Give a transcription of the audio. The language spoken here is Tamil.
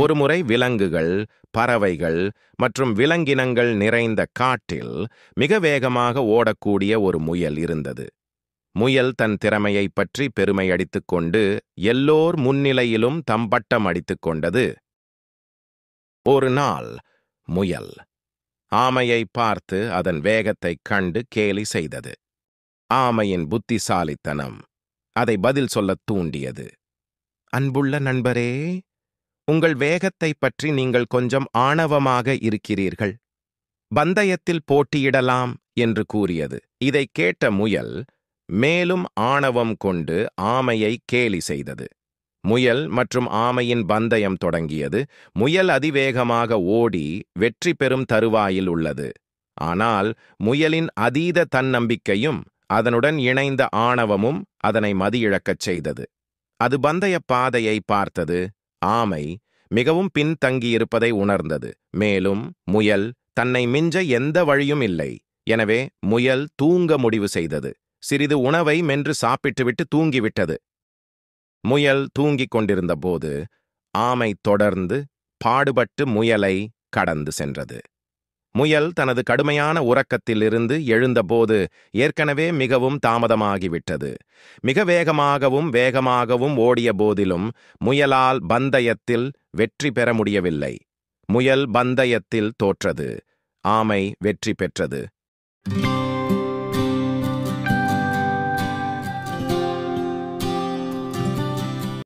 ஒருமுறை விலங்குகள் பறவைகள் மற்றும் விலங்கினங்கள் நிறைந்த காட்டில் மிக வேகமாக ஓடக்கூடிய ஒரு முயல் இருந்தது முயல் தன் திறமையைப் பற்றி பெருமை அடித்துக் கொண்டு எல்லோர் முன்னிலையிலும் தம்பட்டம் அடித்துக் கொண்டது ஒரு நாள் முயல் ஆமையை பார்த்து அதன் வேகத்தைக் கண்டு கேலி செய்தது ஆமையின் புத்திசாலித்தனம் அதை பதில் சொல்லத் தூண்டியது அன்புள்ள நண்பரே உங்கள் வேகத்தைப் பற்றி நீங்கள் கொஞ்சம் ஆணவமாக இருக்கிறீர்கள் பந்தயத்தில் போட்டியிடலாம் என்று கூறியது இதைக் கேட்ட முயல் மேலும் ஆணவம் கொண்டு ஆமையை கேலி செய்தது முயல் மற்றும் ஆமையின் பந்தயம் தொடங்கியது முயல் அதிவேகமாக ஓடி வெற்றி பெறும் தருவாயில் உள்ளது ஆனால் முயலின் அதீத தன்னம்பிக்கையும் அதனுடன் இணைந்த ஆணவமும் அதனை மதியிழக்கச் செய்தது அது பந்தய பாதையை பார்த்தது ஆமை மிகவும் பின்தங்கியிருப்பதை உணர்ந்தது மேலும் முயல் தன்னை மிஞ்ச எந்த வழியும் இல்லை எனவே முயல் தூங்க முடிவு செய்தது சிறிது உணவை மென்று சாப்பிட்டுவிட்டு தூங்கிவிட்டது முயல் தூங்கிக் கொண்டிருந்த போது ஆமை தொடர்ந்து பாடுபட்டு முயலை கடந்து சென்றது முயல் தனது கடுமையான உறக்கத்திலிருந்து எழுந்தபோது ஏற்கனவே மிகவும் தாமதமாகிவிட்டது மிக வேகமாகவும் வேகமாகவும் ஓடிய போதிலும் முயலால் பந்தயத்தில் வெற்றி பெற முடியவில்லை முயல் பந்தயத்தில் தோற்றது ஆமை வெற்றி பெற்றது